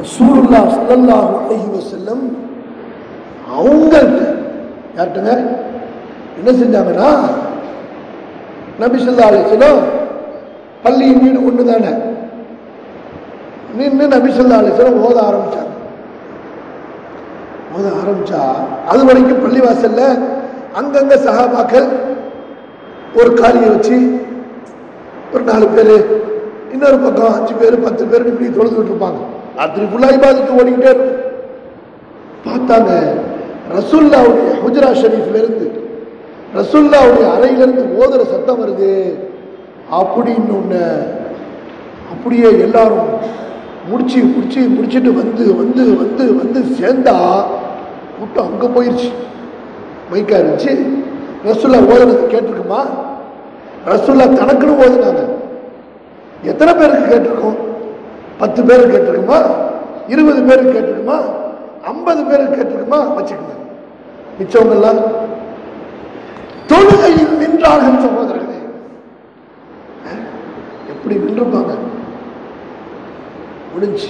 ரசூலுல்லாஹ் ஸல்லல்லாஹு அலைஹி வஸல்லம் அவங்கள்ட்ட யார்கிட்டங்க என்ன செஞ்சாங்கன்னா நபி ஸல்லல்லாஹு அலைஹி வஸல்லம் பள்ளியின் வீடு ஒன்று தானே நின்று நபி ஸல்லல்லாஹு அலைஹி வஸல்லம் ஓத ஆரம்பிச்சாங்க ஓத ஆரம்பிச்சா அது வரைக்கும் பள்ளிவாசல்ல அங்கங்க சஹாபாக்கள் ஒரு காலியை வச்சு ஒரு நாலு பேர் இன்னொரு பக்கம் அஞ்சு பேர் பத்து பேர் இப்படி தொழுதுகிட்டு இருப்பாங்க ராத்திரி ஃபுல்லாக இபாதத்து ஓடிக்கிட்டே இருக்கும் பார்த்தாங்க ரசுல்லாவுடைய ஹுஜரா ஷரீஃப்ல இருந்து ரசுல்லாவுடைய அறையிலிருந்து ஓதுற சத்தம் வருது அப்படின்னு ஒன்று அப்படியே எல்லாரும் முடிச்சு முடிச்சு முடிச்சிட்டு வந்து வந்து வந்து வந்து சேர்ந்தா கூட்டம் அங்கே போயிடுச்சு மைக்கா இருந்துச்சு ரசுல்லா ஓதுனது கேட்டிருக்குமா ரசுல்லா தனக்குன்னு ஓதுனாங்க எத்தனை பேருக்கு கேட்டிருக்கோம் பத்து பேருக்கு கேட்டிருக்குமா இருபது பேருக்கு கேட்டிருக்குமா ஐம்பது பேருக்கு கேட்டிருக்குமா வச்சுக்கோங்க மிச்சவங்கெல்லாம் தொழுகையில் நின்றார்கள் சகோதரர்களே அஹ், எப்படி நின்றுப்பாங்க முடிஞ்சு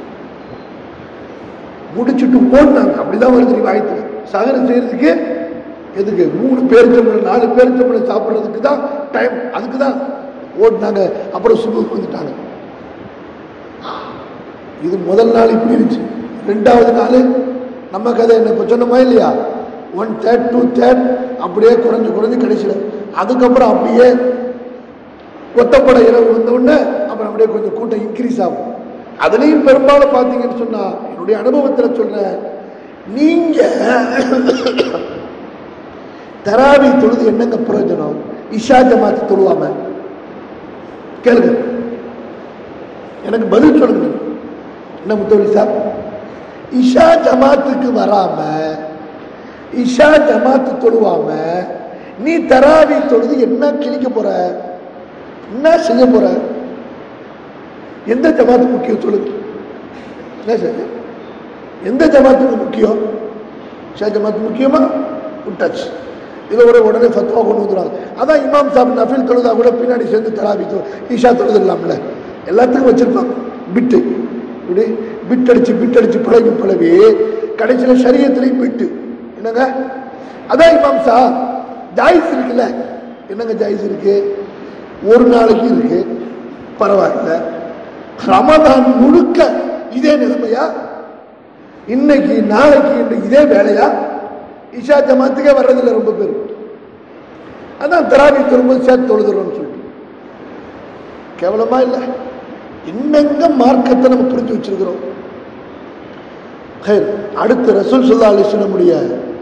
முடிச்சுட்டு ஓடினாங்க அப்படிதான் வருது வாய்த்து சகனம் செய்யறதுக்கு எதுக்கு மூணு பேரிச்சம்பளம் நாலு பேரிச்சம்பளம் சாப்பிட்றதுக்கு தான் டைம் அதுக்கு தான் ஓடினாங்க அப்புறம் சுபுக்கு வந்துட்டாங்க இது முதல் நாள் இப்படி இருந்துச்சு ரெண்டாவது நாள் நம்ம கதை என்ன இப்போ சொன்னோமா இல்லையா ஒன் தேர்ட் டூ தேர்ட் அப்படியே குறைஞ்சு குறைஞ்சு கடைசியில் அதுக்கப்புறம் அப்படியே ஒத்தப்பட இரவு வந்த உடனே அப்புறம் அப்படியே கொஞ்சம் கூட்டம் இன்க்ரீஸ் ஆகும் அதுலேயும் பெரும்பாலும் பார்த்தீங்கன்னு சொன்னா என்னுடைய அனுபவத்தில் சொல்றேன் நீங்க தராவி தொழுது என்னங்க பிரயோஜனம் இஷா ஜமாத்து தொழுவாம கேளுங்க எனக்கு பதில் சொல்லுங்க நீங்க. என்ன முத்தவலி சார் இஷா ஜமாத்துக்கு வராம இஷா ஜமாத்து தொழுவாம நீ தராவி தொழுது என்ன கிழிக்க போற என்ன செய்ய போற எந்த ஜமாத்து முக்கியம் சொல்லுங்க என்ன சார் எந்த ஜமாத்துக்கு முக்கியம் இஷா ஜமாத்து முக்கியமா விட்டாச்சு இதில் ஒரு உடனே ஃபத்வா கொண்டு வந்துடுவாங்க அதான் இமாம் சாப் நஃபில் தொழுதா கூட பின்னாடி சேர்ந்து தராவி தொழு ஈஷா தொழுது இல்லாமல எல்லாத்துக்கும் வச்சிருப்பாங்க பிட்டு இப்படி பிட் அடிச்சு பிட் அடிச்சு பழகி பழகி கடைசியில் சரியத்திலையும் பிட்டு என்னங்க அதான் இமாம் சா ஜாயிஸ் இருக்குல்ல என்னங்க ஜாயிஸ் இருக்கு ஒரு நாளைக்கு இருக்கு பரவாயில்ல ரமதான் முழுக்க இதே நிலைமையா இன்னைக்கு நாளைக்கு இன்று இதே வேலையா இஷா ஜமாத்துக்கே வர்றதில்ல ரொம்ப பேர் அதான் தராவி தொழும்போது சேர்த்து தொழுதுறோம்னு சொல்லிட்டு கேவலமா இல்லை என்னங்க மார்க்கத்தை நம்ம புரிஞ்சு வச்சிருக்கிறோம் ஹைர், அடுத்து ரசூல் சொல்லா அலிஸ்லமுடைய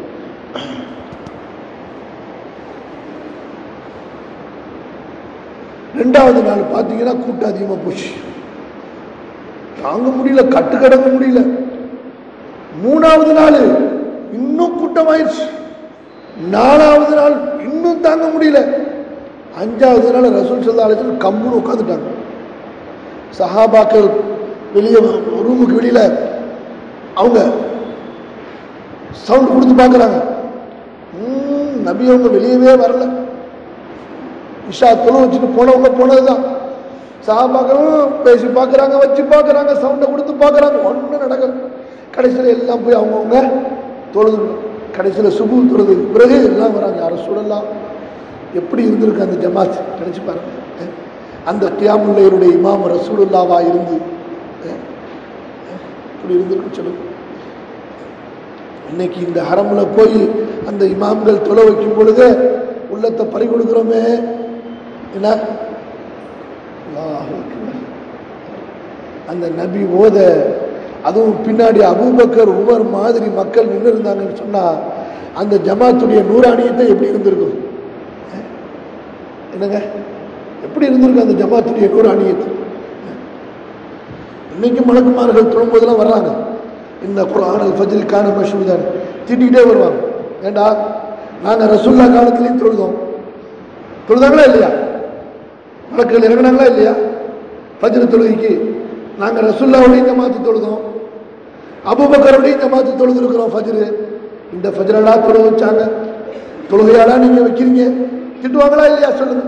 ரெண்டாவது நாள் பார்த்தீங்கன்னா கூட்டம் அதிகமாக போச்சு தாங்க முடியல கட்டு கடங்க முடியல மூணாவது நாள் இன்னும் கூட்டமாயிருச்சு நாலாவது நாள் இன்னும் தாங்க முடியல அஞ்சாவது நாள் ரசூல் சல்லா அலிஸ்லம் கம்முன்னு உட்காந்துட்டாங்க சஹாபாக்கள் வெளியே ரூமுக்கு வெளியில அவங்க சவுண்ட் கொடுத்து பார்க்குறாங்க நபி அவங்க வெளியவே வரல இஷா தொழு வச்சுட்டு போனவங்க போனதுதான் சஹாபாக்களும் பேசி பார்க்குறாங்க வச்சு பார்க்குறாங்க சவுண்டை கொடுத்து பார்க்குறாங்க ஒன்றும் நடக்கல கடைசியில் எல்லாம் போய் அவங்கவுங்க தொழுது கடைசியில் சுபு தொழுது பிறகு எல்லாம் வராங்க யாரும் சுடலாம் எப்படி இருந்திருக்கு அந்த ஜமாத் நினச்சி பாருங்க அஹ். அந்த கியாமுல்லையருடைய இமாம் ரசூலுல்லாவா இருந்து அஹ், அஹ், இப்படி இருந்திருக்கு சொல்லுங்க இன்னைக்கு இந்த ஹரம்ல போய் அந்த இமாம்கள் தொலை வைக்கும் பொழுது உள்ளத்தை பறி கொடுக்குறோமே என்ன அல்லாஹ் அக்பர். அந்த நபி ஓத அதுவும் பின்னாடி அபூபக்கர் உமர் மாதிரி மக்கள் நின்று இருந்தாங்கன்னு சொன்னா அந்த ஜமாத்துடைய நூறாணியத்தை எப்படி இருந்திருக்கும் அஹ்? என்னங்க எப்படி இருந்திருக்கும் அந்த ஜமாத்துடைய நூறாணியத்து இன்னைக்கு மலக்குமார்கள் தொழும்போதெல்லாம் வர்றாங்க இந்த குரானல் ஃபஜ்ல் கான மஷூதான் திட்டிகிட்டே வருவாங்க ஏண்டா நாங்கள் ரசுல்லா காலத்துலேயும் தொழுதோம் தொழுதாங்களா இல்லையா வழக்குகள் இறங்கினாங்களா இல்லையா ஃபஜ்ர் தொழுகைக்கு நாங்கள் ரசுல்லாவுடைய ஜமாத்து தொழுதோம் அபுபக்கருடைய ஜமாத்து தொழுதுருக்கிறோம் ஃபஜ்ரு இந்த ஃபஜ்ரடா தொழுக வச்சாங்க தொழுகையாடா நீங்கள் வைக்கிறீங்க திட்டுவாங்களா இல்லையா சொல்லுங்க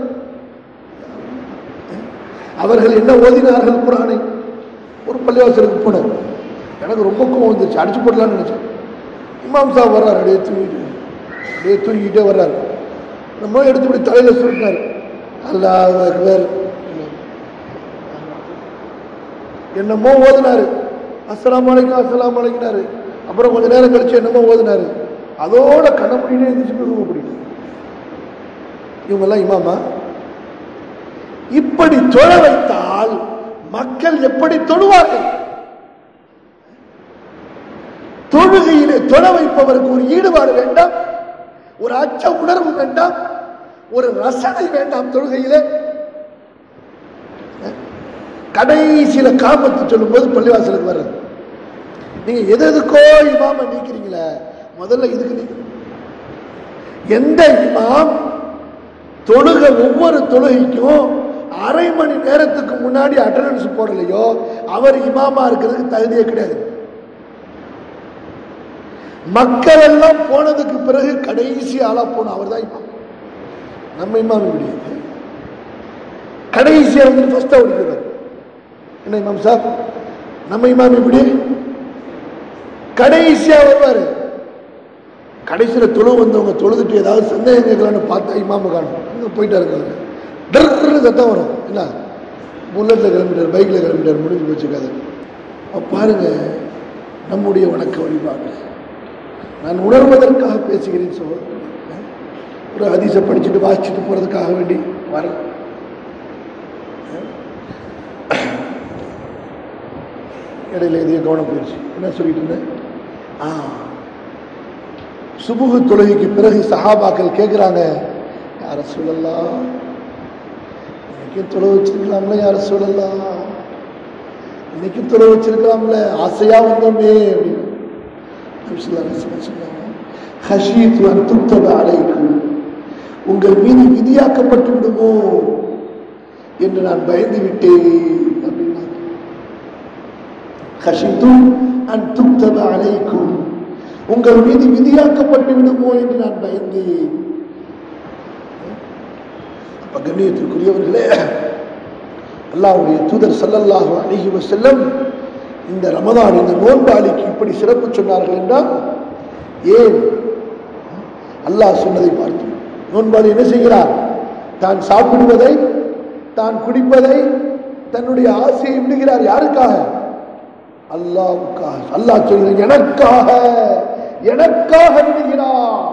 அவர்கள் என்ன ஓதினார்கள் குரானை ஒரு பள்ளிவாசலுக்கு போனார் எனக்கு ரொம்ப கோவம் வந்துச்சு அடிச்சு போடலாம்னு நினைச்சேன் இமாம் சாப் வர்றாரு அப்படியே தூங்கிட்டு அப்படியே தூங்கிட்டே வர்றாரு நம்ம எடுத்து இப்படி தலையில சுருட்டினாரு அல்லாஹ் அக்பர் என்னமோ ஓதுனாரு அஸ்ஸலாமு அலைக்கும் அஸ்ஸலாமு அலைக்குனாரு அப்புறம் கொஞ்ச நேரம் கழிச்சு என்னமோ ஓதுனாரு அதோட கண்ண முடியிலே இருந்துச்சு போய் ரூம் பிடிக்கும் இவங்கெல்லாம் இமாமா இப்படி தொழ வைத்தால் மக்கள் எப்படி தொழுவார்கள் தொழுகையிலே தொழ வைப்பவருக்கு ஒரு ஈடுபாடு வேண்டாம் ஒரு அச்ச உணர்வு வேண்டாம் ஒரு ரசனை வேண்டாம் தொழுகையிலே கடைசியில காமத்து சொல்லும்போது பள்ளிவாசலுக்கு வர்றது நீங்க எது எதுக்கோ இமாம நீக்கிறீங்களே முதல்ல இதுக்கு நீங்க எந்த இமாம் தொழுக ஒவ்வொரு தொழுகைக்கும் அரை மணி நேரத்துக்கு முன்னாடி அட்டண்டன்ஸ் போடலையோ அவர் இமாமா இருக்கிறதுக்கு தகுதியே கிடையாது மக்கள் எல்லாம் போனதுக்கு பிறகு கடைசி ஆளா போன அவர் தான் இமாம் நம்ம இமாம் இப்படி கடைசியா வந்து ஃபர்ஸ்டா ஓடிக்கிறார் என்ன இமாம் சார் நம்ம இமாம் இப்படி கடைசியா வருவாரு கடைசியில தொழு வந்தவங்க தொழுதுட்டு ஏதாவது சந்தேகம் கேட்கலான்னு பார்த்தா இமாம காணும் அங்க போயிட்டாரு இருக்காரு டர்ன்னு சத்தம் வரும் என்ன புல்லட்ல கிளம்பிட்டார் பைக்ல கிளம்பிட்டார் முடிஞ்சு போச்சு கதை அப்ப பாருங்க நம்முடைய வணக்க வழிபாடு நான் உணர்வதற்காக பேசுகிறேன் சொல்ல ஒரு ஹதீஸை படிச்சுட்டு வாசிச்சுட்டு போறதுக்காக வேண்டி வர இடையில எதையும் கவனம் போயிடுச்சு என்ன சொல்லிட்டு இருந்தேன் ஆ சுபுகு தொழுகைக்கு பிறகு சஹாபாக்கள் கேட்குறாங்க யார சொல்லலாம் இன்னைக்கு தொலை வச்சிருக்கலாம்ல யார சொல்லலாம் இன்னைக்கு தொலை வச்சிருக்கலாம்ல ஆசையா வந்தோமே அப்படின்னு நபி ஸல்லல்லாஹு அலைஹி வஸல்லம் சொன்னாங்க "ஹஷீத்து அன் துக்தப அலைக்கும் உங்கள் மீது விதியாக்கப்பட்டு விடுமோ என்று நான் பயந்து விட்டேன் அப்படின்னாங்க "ஹஷீத்து அன் துக்தப அலைக்கும் உங்கள் மீது விதியாக்கப்பட்டு விடுமோ என்று நான் பயந்தேன் அப்ப கண்ணியத்திற்குரியவர்களே அல்லாஹ்வுடைய தூதர் ஸல்லல்லாஹு அலைஹி வஸல்லம் இந்த ரமதான் இந்த நோன்பாளிக்கு இப்படி சிறப்பு சொன்னார்கள் என்றால் ஏன் அல்லாஹ் சொன்னதை பார்த்து நோன்பாளி என்ன செய்கிறார் தான் சாப்பிடுவதை தான் குடிப்பதை தன்னுடைய ஆசையை விடுகிறார் யாருக்காக அல்லாவுக்காக அல்லாஹ் சொல்கிறார் எனக்காக எனக்காக விடுகிறார்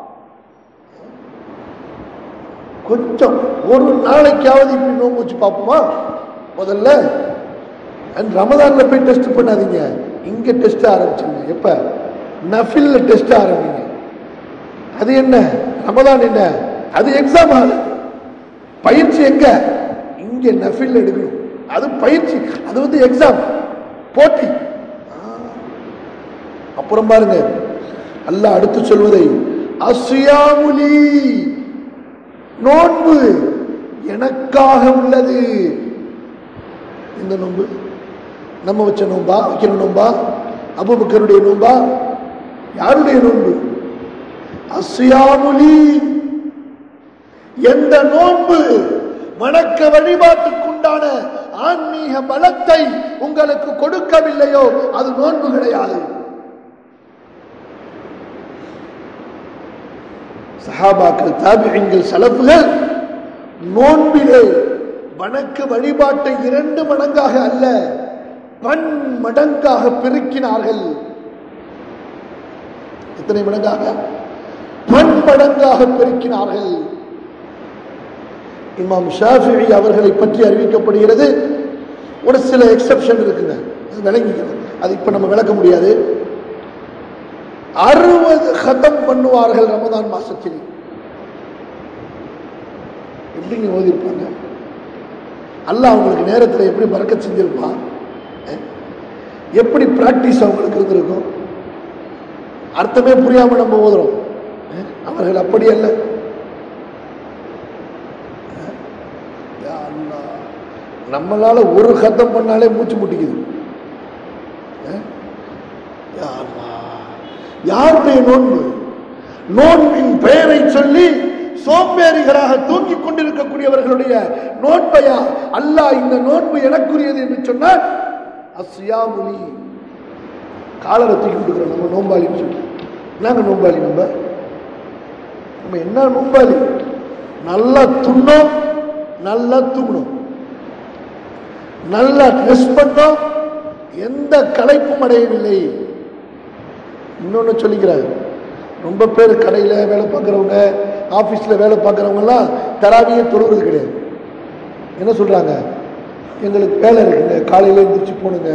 கொஞ்சம் ஒரு நாளைக்காவது இப்படி நோம்பு வச்சு பார்ப்போமா முதல்ல அண்ட் ரமதான்ல போய் டெஸ்ட் பண்ணாதீங்க இங்க டெஸ்ட் ஆரம்பிச்சுங்க எப்ப நஃபில்ல டெஸ்ட் ஆரம்பிங்க அது என்ன ரமதான் என்ன அது எக்ஸாம் ஆகல பயிற்சி எங்க இங்க நஃபில் எடுக்கணும் அது பயிற்சி அது வந்து எக்ஸாம் போட்டி ஆ. அப்புறம் பாருங்க அல்லாஹ் அடுத்து சொல்வதை அசுயாமுலி நோன்பு எனக்காக உள்ளது இந்த நோன்பு நம்ம வச்ச நோன்பா வைக்கிற நோன்பா அபுபக்கருடைய நோன்பா யாருடைய நோன்பு அசியாமுலி எந்த நோன்பு வணக்க வழிபாட்டுக்குண்டான ஆன்மீக பலத்தை உங்களுக்கு கொடுக்கவில்லையோ அது நோன்பு கிடையாது சஹாபாக்கள் தாபியங்கள் சலப்புகள் நோன்பிலே வணக்க வழிபாட்டை இரண்டு மடங்காக அல்ல பன் மடங்காக பெருக்கினார்கள் எத்தனை மடங்காக பன் மடங்காக பெருக்கினார்கள் இமாம் ஷாஃபிஇ அவர்களை பற்றி அறிவிக்கப்படுகிறது ஒரு சில எக்ஸெப்ஷன் இருக்குங்க அது விளங்கிக்கணும் அது இப்ப நம்ம விளக்க முடியாது அறுபது ஹதம் பண்ணுவார்கள் ரமதான் மாசத்தில் எப்படிங்க ஓதிருப்பாங்க அல்லாஹ் அவங்களுக்கு நேரத்தில் எப்படி பறக்க செஞ்சிருப்பான் அஹ்? எப்படி பிராக்டிஸ் அவங்களுக்கு இருந்திருக்கும் அர்த்தமே புரியாம நம்ம ஓதுறோம் அஹ்? அவர்கள் அப்படி அல்ல அஹ்? யா அல்லாஹ். நம்மளால ஒரு ஹத்தம் பண்ணாலே மூச்சு முட்டிக்குது அஹ்? யா அல்லாஹ். யாருடைய நோன்பு நோன்பின் பெயரை சொல்லி சோம்பேறிகளாக தூங்கிக் கொண்டிருக்கக்கூடியவர்களுடைய நோன்பையா அல்லாஹ் இந்த நோன்பு எனக்குரியது என்று சொன்னால் அஸ்யாமுலி காலரை தூக்கி விட்டுக்கிறோம் நம்ம நோம்பாளின்னு சொல்லி என்னங்க நோம்பாளி நம்ம நம்ம என்ன நோம்பாளி நல்லா துண்ணோம் நல்லா தூங்கணும் நல்லா ட்ரெஸ் பண்ணோம் எந்த களைப்பும் அடையவில்லை இன்னொன்று சொல்லிக்கிறார் ரொம்ப பேர் கடையில் வேலை பார்க்குறவங்க ஆஃபீஸில் வேலை பார்க்குறவங்கலாம் தராவியே தொழுகிறது கிடையாது என்ன சொல்கிறாங்க எங்களுக்கு வேலை இருக்குங்க காலையில் எழுந்திரிச்சு போணுங்க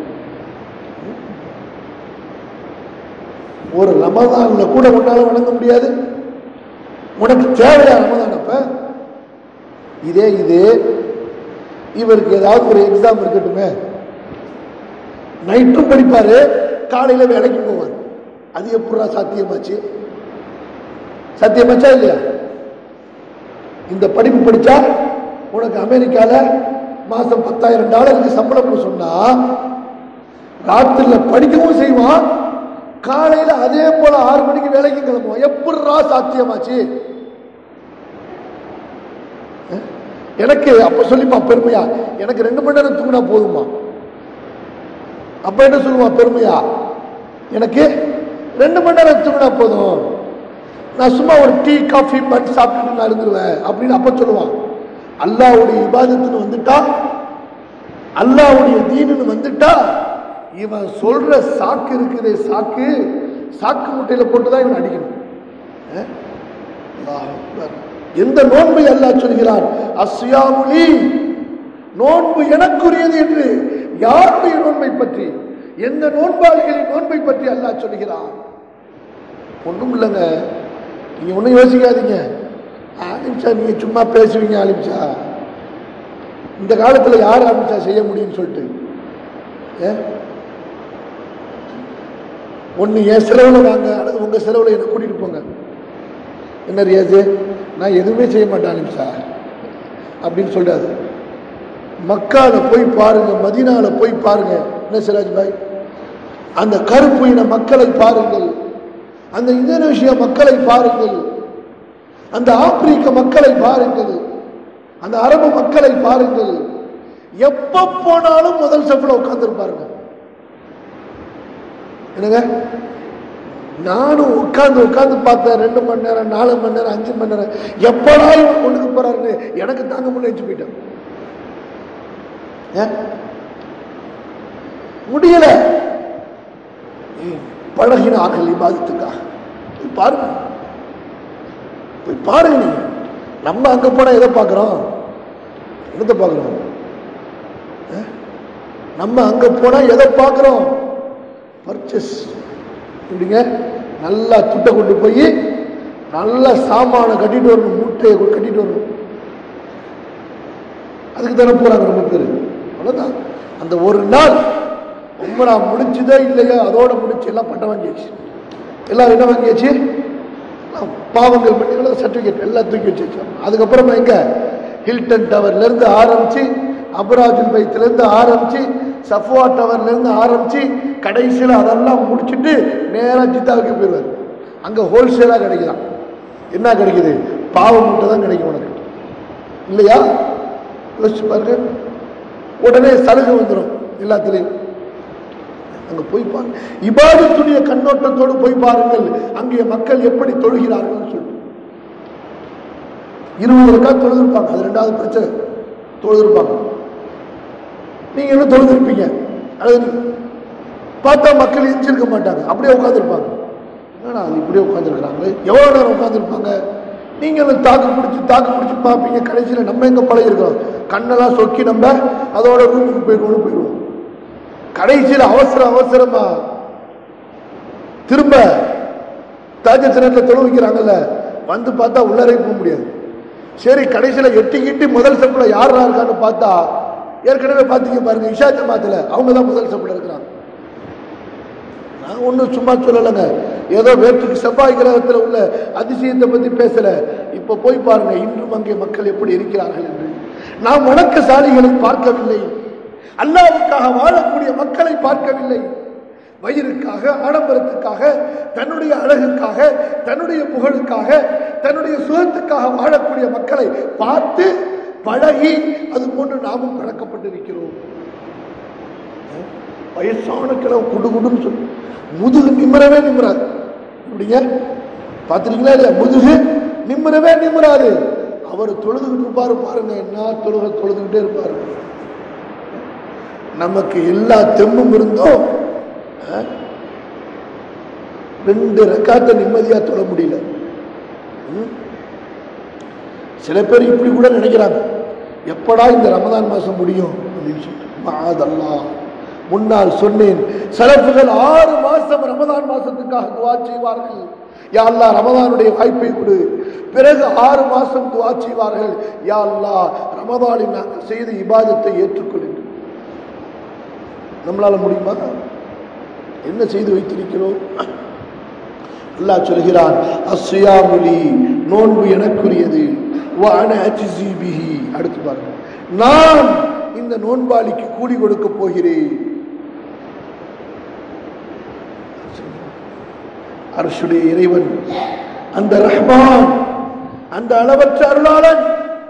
ஒரு ரமதானில் கூட உன்னால வணங்க முடியாது உனக்கு தேவையா ரமதான் அப்ப இதே இது இவருக்கு ஏதாவது ஒரு எக்ஸாம் இருக்கட்டுமே நைட்டும் படிப்பாரு காலையில வேலைக்கு போவார் அது எப்படா சாத்தியமாச்சு சத்தியமாச்சா இல்லையா இந்த படிப்பு படிச்சா உனக்கு அமெரிக்கால மாசம் பத்தாயிரம் டாலருக்கு சம்பளம்னு சொன்னா ராத்திரில படிக்கவும் செய்வான் காலையில அதே போல ஆறு மணிக்கு வேலைக்கு கிளம்புவான் எப்படா சாத்தியமாச்சு அஹ்? எனக்கு அப்ப சொல்லிப்பா பெருமையா எனக்கு ரெண்டு மணி நேரம் தூங்கினா போதுமா அப்ப என்ன சொல்லுவான் பெருமையா எனக்கு ரெண்டு மணி நேரம் தூங்கினா போதும் நான் சும்மா ஒரு டீ காஃபி பன் சாப்பிட்டுட்டு நான் இருந்துருவேன் அப்படின்னு அப்ப சொல்லுவான் அல்லாவுடைய இபாதத்துன்னு வந்துட்டா அல்லாவுடைய தீனுன்னு வந்துட்டா இவன் சொல்ற சாக்கு இருக்குதே சாக்கு சாக்கு முட்டையில போட்டுதான் இவன் அடிக்கணும் அஹ்? அல்லாஹ் அக்பர். எந்த நோன்பை அல்லாஹ் சொல்கிறான் அஸ்யாமுலி நோன்பு எனக்குரியது என்று யாருடைய நோன்பை பற்றி எந்த நோன்பாளிகளின் நோன்பை பற்றி அல்லாஹ் சொல்கிறான் ஒண்ணும் இல்லைங்க நீங்க ஒண்ணும் யோசிக்காதீங்க ஆலிம்சா நீங்க சும்மா பேசுவீங்க ஆலிம்சா இந்த காலத்துல யார் ஆலிம்சா செய்ய முடியும்னு சொல்லிட்டு ஏ? ஒண்ணு என் செலவுல வாங்க அல்லது உங்க செலவுல என்ன கூட்டிட்டு போங்க என்ன ரியாஜு நான் எதுவுமே செய்ய மாட்டேன் ஆலிம்சா அப்படின்னு சொல்றாரு மக்கால போய் பாருங்க மதீனால போய் பாருங்க என்ன சிராஜ் பாய் அந்த கருப்பு இன மக்களை பாருங்கள் அந்த இந்தோனேஷியா மக்களை பாருங்கள் அந்த ஆப்பிரிக்க மக்களை பாருங்கள் அந்த அரபு மக்களை பாருங்கள் எப்ப போனாலும் முதல் செஃப்ல உட்கார்ந்துருப்பாருங்க என்னங்க நானும் உட்கார்ந்து உட்கார்ந்து பார்த்தேன் ரெண்டு மணி நேரம் நாலு மணி நேரம் அஞ்சு மணி நேரம் எப்படா இவன் கொண்டுக்கு போறாருன்னு எனக்கு தாங்க முடியல போயிட்டேன் ஏன்? முடியல ஏய், பழகின ஆக்கள் இபாதத்துக்காக போய் பாருங்க போய் பாருங்க நீங்க நம்ம அங்க போனா எதை பார்க்கிறோம் என்னத்தை பார்க்கிறோம் அஹ்? நம்ம அங்க போனா எதை பார்க்கிறோம் பர்ச்சேஸ் இப்படிங்க நல்லா துட்டை கொண்டு போய் நல்ல சாமானை கட்டிட்டு வரணும் மூட்டையை கட்டிட்டு வரணும் அதுக்கு தானே போறாங்க ரொம்ப பேர் அவ்வளவுதான் அந்த ஒரு நாள் உம்ரா முடிச்சுதே இல்லையோ அதோட முடிச்சு எல்லாம் பட்டம் வாங்கியாச்சு எல்லாம் என்ன வாங்கியாச்சு எல்லாம் பாவங்கள் பண்ணிகள சர்டிஃபிகேட் எல்லாம் தூக்கி வச்சு அதுக்கப்புறமா எங்க ஹில்டன் டவர்ல இருந்து ஆரம்பிச்சு அபராஜுல் பைத்துல இருந்து ஆரம்பிச்சு சஃப்வா டவர்ல இருந்து ஆரம்பிச்சு கடைசியில் அதெல்லாம் முடிச்சுட்டு நேரா ஜித்தாவுக்கு போயிடுவார் அங்க ஹோல்சேலா கிடைக்குதான் என்ன கிடைக்குது பாவ மூட்டை தான் கிடைக்கும் உனக்கு இல்லையா யோசிச்சு பாருங்க உடனே சலுகை வந்துடும் எல்லாத்துலேயும் அங்க போய் பாருங்க இபாதத்துடைய கண்ணோட்டத்தோடு போய் பாருங்கள் அங்கே மக்கள் எப்படி தொழுகிறார்கள் சொல்லிட்டு இருபது ரக்கா தொழுதிருப்பாங்க அது ரெண்டாவது பிரச்சனை தொழுதிருப்பாங்க நீங்க என்ன தொழுதிருப்பீங்க அது பார்த்தா மக்கள் எஞ்சிருக்க மாட்டாங்க அப்படியே உட்காந்துருப்பாங்க என்னடா அது இப்படியே உட்காந்துருக்காங்களே எவ்வளவு நேரம் உட்காந்துருப்பாங்க நீங்களும் தாக்கு பிடிச்சி தாக்கு பிடிச்சி பார்ப்பீங்க கடைசியில் நம்ம எங்க பழகிருக்கிறோம் கண்ணெல்லாம் சொக்கி நம்ம அதோட ரூமுக்கு போயிடுவோம்னு போயிடுவோம் கடைசியில் அவசர அவசரமா திரும்ப தாஜத்து நேரத்தில் தொழு வைக்கிறாங்கல்ல வந்து பார்த்தா உள்ளரை போக முடியாது சரி கடைசியில் எட்டி கிட்டி முதல் செப்பில் யாரா இருக்கான்னு பார்த்தா ஏற்கனவே பார்த்தீங்க பாருங்க இஷா ஜமாத்தில் அவங்க தான் முதல் செப்பில் இருக்கிறாங்க நான் ஒன்றும் சும்மா சொல்லலைங்க ஏதோ வேற்றுக்கு செவ்வாய் கிரகத்தில் உள்ள அதிசயத்தை பற்றி பேசல இப்போ போய் பாருங்க இன்றும் அங்கே மக்கள் எப்படி இருக்கிறார்கள் என்று நாம் வணக்கசாலிகளை பார்க்கவில்லை அல்லாவுக்காக வாழக்கூடிய மக்களை பார்க்கவில்லை வயிறுக்காக ஆடம்பரத்துக்காக தன்னுடைய அழகுக்காக தன்னுடைய புகழுக்காக தன்னுடைய சுகத்துக்காக வாழக்கூடிய மக்களை பார்த்து பழகி அது போன்று நாமும் பழக்கப்பட்டிருக்கிறோம் வயசான கிழவு குடு குடுன்னு சொல்லி முதுகு நிம்மரவே நிம்மராது இப்படிங்க பார்த்துருக்கீங்களா இல்லையா முதுகு நிம்மரவே நிம்மராது அவர் தொழுதுகிட்டு இருப்பாரு பாருங்க என்ன தொழுக தொழுதுகிட்டே இருப்பாரு நமக்கு எல்லா தெம்பும் இருந்தோம் ஆ? ரெண்டு ரெக்காத்த நிம்மதியா தொழ முடியல ம்? சில பேர் இப்படி கூட நினைக்கிறாங்க எப்படா இந்த ரமதான் மாசம் முடியும் அப்படின்னு சொல்லிட்டு மாதல்லா முன்னால் சொன்னேன் சலப்புகள் ஆறு மாசம் ரமதான் மாசத்துக்காக துவா செய்வார்கள் யா அல்லாஹ் ரமதானுடைய வாய்ப்பை கொடு பிறகு ஆறு மாசம் துவா செய்வார்கள் யா அல்லாஹ் ரமதானில் நாங்கள் செய்த இபாதத்தை ஏற்றுக்கொள் என்று. நம்மளால முடியுமா என்ன செய்து வைத்திருக்கிறோம் அல்லாஹ் சொல்கிறான் அஸ்யாமுலி நோன்பு எனக்குரியது வான அஜிசி பிஹி அடுத்து பாருங்க நான் இந்த நோன்பாளிக்கு கூலி கொடுக்க போகிறேன் அரசுடைய இறைவன் அந்த ரஹ்மான் அந்த அளவற்ற அருளாளன்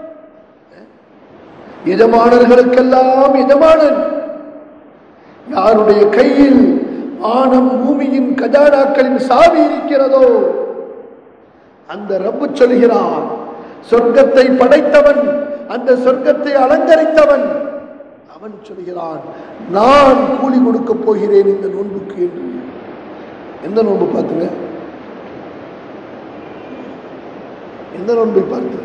எஜமானர்களுக்கெல்லாம் எஜமானன் யாருடைய கையில் வானம் பூமியின் கஜானாக்களின் சாவி இருக்கிறதோ அந்த ரப்பு சொல்கிறான் சொர்க்கத்தை படைத்தவன் அந்த சொர்க்கத்தை அலங்கரித்தவன் அவன் சொல்கிறான் நான் கூலி கொடுக்க போகிறேன் இந்த நோன்புக்கு என்று எந்த நோன்பு பார்த்துங்க எந்த நோன்பை பார்த்து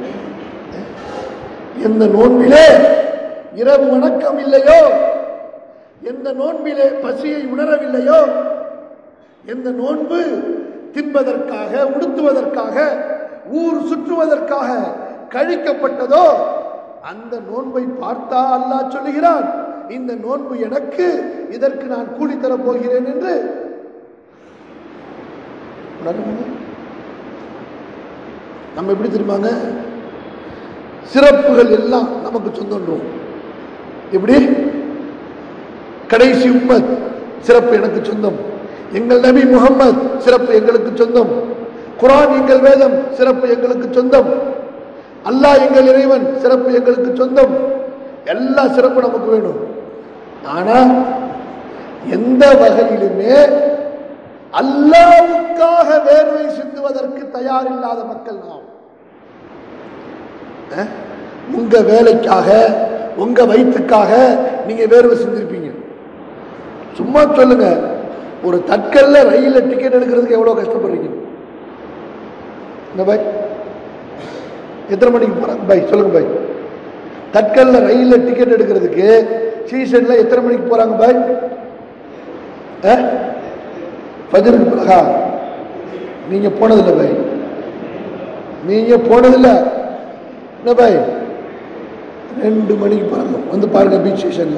எந்த நோன்பிலே இரவு வணக்கம் இல்லையோ எந்த நோன்பிலே பசியை உணரவில்லையோ எந்த நோன்பு தின்பதற்காக உடுத்துவதற்காக ஊர் சுற்றுவதற்காக கழிக்கப்பட்டதோ அந்த நோன்பை பார்த்தா அல்லாஹ் சொல்லுகிறான் இந்த நோன்பு எனக்கு இதற்கு நான் கூலி தரப் போகிறேன் என்று உணர்வுங்க. நம்ம எப்படி தெரியுமாங்க சிறப்புகள் எல்லாம் நமக்கு சொந்தம் எப்படி கடைசி உம்மத் சிறப்பு எனக்கு சொந்தம் எங்கள் நபி முகம்மது சிறப்பு எங்களுக்கு சொந்தம் குரான் எங்கள் வேதம் சிறப்பு எங்களுக்கு சொந்தம் அல்லாஹ் எங்கள் இறைவன் சிறப்பு எங்களுக்கு சொந்தம் எல்லா சிறப்பு நமக்கு வேணும் ஆனா எந்த வகையிலுமே அல்லாவுக்காக வேர்வை சிந்துவதற்கு தயாரில்லாத மக்கள் நாம் அஹ்? உங்க வேலைக்காக உங்க வயிற்றுக்காக நீங்க வேர்வை சிந்திருப்பீங்க சும்மா சொல்லுங்க ஒரு தட்கல்ல ரயில்ல டிக்கெட் எடுக்கிறதுக்கு எவ்வளவு கஷ்டப்படுறீங்க இந்த பாய் எத்தனை மணிக்கு போறாங்க பாய் சொல்லுங்க பாய் தட்கல்ல ரயில்ல டிக்கெட் எடுக்கிறதுக்கு சீசன்ல எத்தனை மணிக்கு போறாங்க பாய் அஹ்? ஃபஜருக்கு பிறகா நீங்க போனதில்லை பாய் நீங்க போனதில்லை என்ன பாய் ரெண்டு மணிக்கு போறாங்க வந்து பாருங்க பீச் ஸ்டேஷன்ல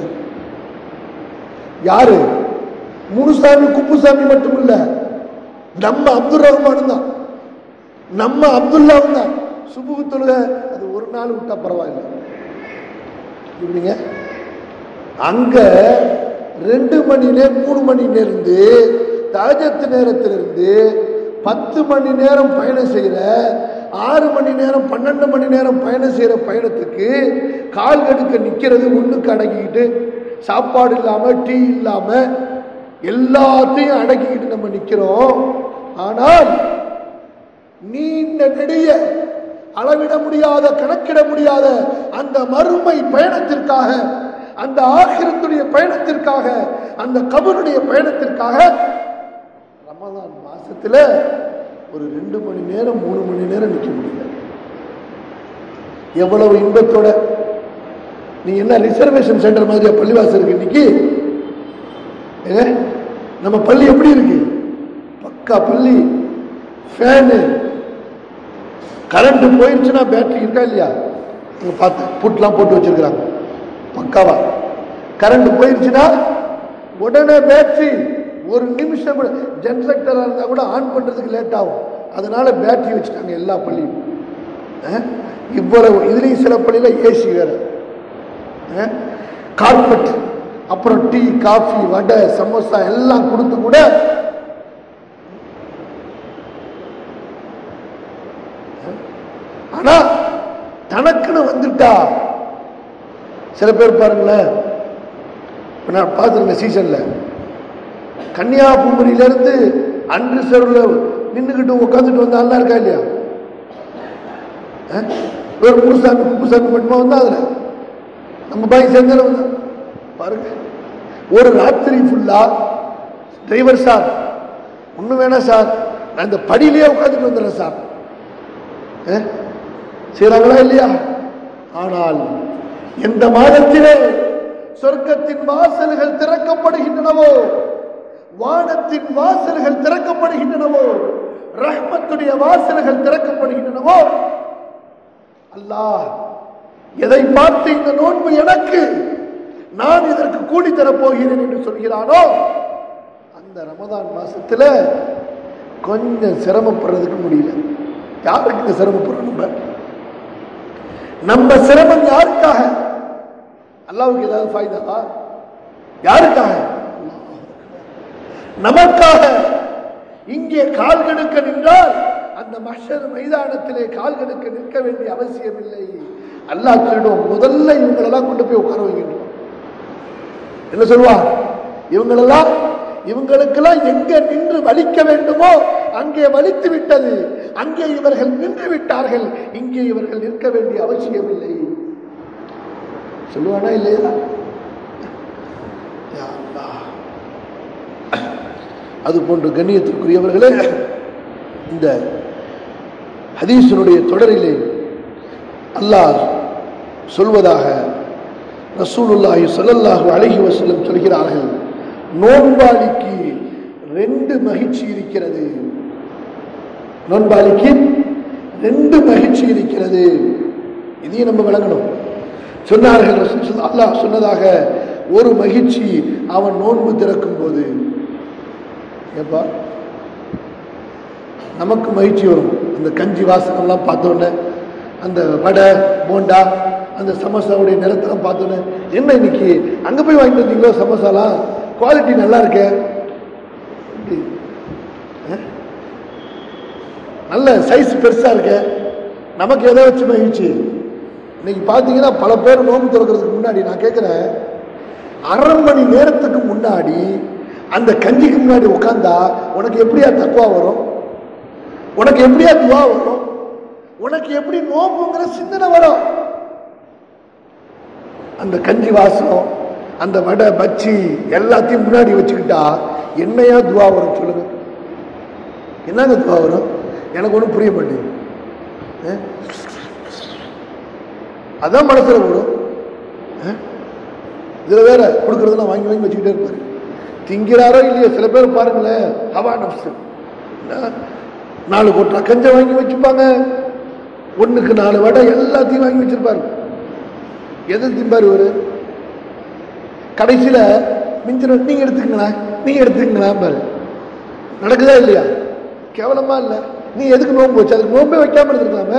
யாரு முனுசாமி குப்புசாமி மட்டும் இல்ல நம்ம அப்துல் ரஹ்மான் தான் நம்ம அப்துல்லாவும் தான் சுபுகு தொழுக அது ஒரு நாள் விட்டா பரவாயில்ல இப்படிங்க அங்க ரெண்டு மணி நேரம் மூணு மணி நேருந்து தாஜத்து நேரத்திலிருந்து பத்து மணி நேரம் பயணம் செய்யற ஆறு மணி நேரம் பன்னெண்டு மணி நேரம் பயணம் செய்யற பயணத்துக்கு கால் கடுக்க நிக்கிறது ஒண்ணுக்கு அடக்கிக்கிட்டு சாப்பாடு இல்லாம டீ இல்லாம எல்லாத்தையும் அடக்கிக்கிட்டு நம்ம நிக்கிறோம் ஆனால் நீண்ட நெடிய அளவிட முடியாத கணக்கிட முடியாத அந்த மறுமை பயணத்திற்காக அந்த ஆகிரத்துடைய பயணத்திற்காக அந்த கபருடைய பயணத்திற்காக ரமதான் மாசத்துல ஒரு ரெண்டு மணி நேரம் மூணு மணி நேரம் நிக்க முடியல எவ்வளவு இன்பத்தோட நீ என்ன ரிசர்வேஷன் சென்டர் மாதிரியா பள்ளிவாசல் இருக்கு இன்னைக்கு ஏங்க நம்ம பள்ளி எப்படி இருக்கு பக்கா பள்ளி ஃபேனு கரண்ட் போயிடுச்சுன்னா பேட்டரி இருக்கா இல்லையா அங்க பார்த்தேன் புட்லாம் போட்டு வச்சிருக்கிறாங்க பக்காவா கரண்ட் போயிடுச்சுன்னா உடனே பேட்டரி ஒரு நிமிஷம் ஜென்செக்டரா இருந்தா கூட ஆன் பண்றதுக்கு லேட் ஆகும் அதனால பேட்டரி வச்சுட்டாங்க எல்லா பள்ளியும் அஹ், இவ்வளவு இதுலயும் சில பள்ளியில ஏசி வேற கார்பெட் அப்புறம் டீ காஃபி வடை சமோசா எல்லாம் கொடுத்து கூட ஆனா தனக்குன்னு வந்துட்டா சில பேர் பாருங்களேன் இப்ப நான் பார்த்துருங்க சீசன்ல கன்னியாகுமரியிலிருந்து அன்று செருவில் நின்றுக்கிட்டு உட்காந்துட்டு வந்த ஆள்லாம் இருக்கா இல்லையா அஹ்? ஒரு முனுசாமி குப்புசாமி மட்டுமா வந்தா அதுல நம்ம பாய் சேர்ந்தால வந்தா பாருங்க ஒரு ராத்திரி ஃபுல்லா டிரைவர் சார் ஒன்றும் வேணாம் சார் நான் இந்த படியிலேயே உட்காந்துட்டு வந்துடுறேன் சார் அஹ்? செய்றாங்களா இல்லையா ஆனால் எந்த மாதத்திலே சொர்க்கத்தின் வாசல்கள் திறக்கப்படுகின்றனவோ வானத்தின் வாசல்கள் திறக்கப்படுகின்றனவோ ரஹ்மத்துடைய வாசல்கள் திறக்கப்படுகின்றனவோ அல்லாஹ் எதை பார்த்து இந்த நோன்பு எனக்கு நான் இதற்கு கூலி தரப் போகிறேன் என்று சொல்கிறானோ அந்த ரமதான் மாசத்துல கொஞ்சம் சிரமப்படுறதுக்கு முடியல யாருக்கு இந்த சிரமப்படுறோம் நம்ம நம்ம சிரமம் யாருக்காக அல்லாவுக்கு ஏதாவது ஃபாய்தாவா யாருக்காக நமக்காக இங்கே கால் கெடுக்க நின்றால் அந்த மஷர் மைதானத்திலே கால் கெடுக்க நிற்க வேண்டிய அவசியம் இல்லை அல்லாஹ் சொல்லிடும் முதல்ல இவங்களெல்லாம் கொண்டு போய் உட்கார வைக்கின்றோம் என்ன சொல்லுவான் இவங்களெல்லாம் இவங்களுக்கெல்லாம் எங்க நின்று வலிக்க வேண்டுமோ அங்கே வலித்து விட்டது அங்கே இவர்கள் நின்று விட்டார்கள் இங்கே இவர்கள் நிற்க வேண்டிய அவசியம் இல்லை சொல்லுவானா இல்லையா யா அல்லாஹ். அது போன்று கண்ணியத்திற்குரியவர்களே இந்த ஹதீஸினுடைய தொடரிலே அல்லாஹ் சொல்வதாக ரசூலுல்லாஹி ஸல்லல்லாஹு அலைஹி வஸல்லம் சொல்கிறார்கள் நோன்பாளிக்கு ரெண்டு மகிழ்ச்சி இருக்கிறது நோன்பாளிக்கு ரெண்டு மகிழ்ச்சி இருக்கிறது இதையும் நம்ம விளங்கணும் சொன்னார்கள் ரசூல் ஸல்லல்லாஹு அல்லாஹ் சொன்னதாக ஒரு மகிழ்ச்சி அவன் நோன்பு திறக்கும் போது ஏப்பா நமக்கு மகிழ்ச்சி வரும் அந்த கஞ்சி வாசனம்லாம் பார்த்தோன்னே அந்த வடை போண்டா அந்த சமோசாவுடைய நிறத்தெல்லாம் பார்த்தோன்னே என்ன இன்னைக்கு அங்கே போய் வாங்கிட்டு வந்தீங்களோ சமோசாலாம் குவாலிட்டி நல்லா இருக்கே எப்படி? அஹ்? நல்ல சைஸ் பெருசா இருக்க நமக்கு எதை வச்சு மகிழ்ச்சி இன்னைக்கு பார்த்தீங்கன்னா பல பேர் நோன்பு திறக்கிறதுக்கு முன்னாடி நான் கேட்குறேன் அரை மணி நேரத்துக்கு முன்னாடி அந்த கஞ்சிக்கு முன்னாடி உட்காந்தா உனக்கு எப்படியா தக்குவா வரும் உனக்கு எப்படியா துவா வரும் உனக்கு எப்படி நோம்புங்கிற சிந்தனை வரும் அந்த கஞ்சி வாசம் அந்த வடை பச்சி எல்லாத்தையும் முன்னாடி வச்சுக்கிட்டா என்னையா துவா வரும் சொல்லுங்க என்னங்க துவா வரும் எனக்கு ஒன்றும் புரிய மாட்டேங்குது அஹ்? அதான் மனசுல வரும் அஹ்? இதுல வேற கொடுக்கறதெல்லாம் வாங்கி வாங்கி வச்சுக்கிட்டே இருப்பாரு திங்கிறாரோ இல்லையோ சில பேர் பாருங்களேன் ஹவா நப்சு என்ன? நாலு கொட்டா கஞ்சை வாங்கி வச்சுப்பாங்க ஒண்ணுக்கு நாலு வடை எல்லாத்தையும் வாங்கி வச்சிருப்பாரு எது திம்பாரு இவரு கடைசியில மிஞ்சின நீங்க எடுத்துக்கங்களேன் நீங்க எடுத்துக்கங்களேன் பாரு நடக்குதா இல்லையா கேவலமா இல்ல நீ எதுக்கு நோன்பு வச்சு அதுக்கு நோம்பே வைக்காம இருந்திருக்கலாமே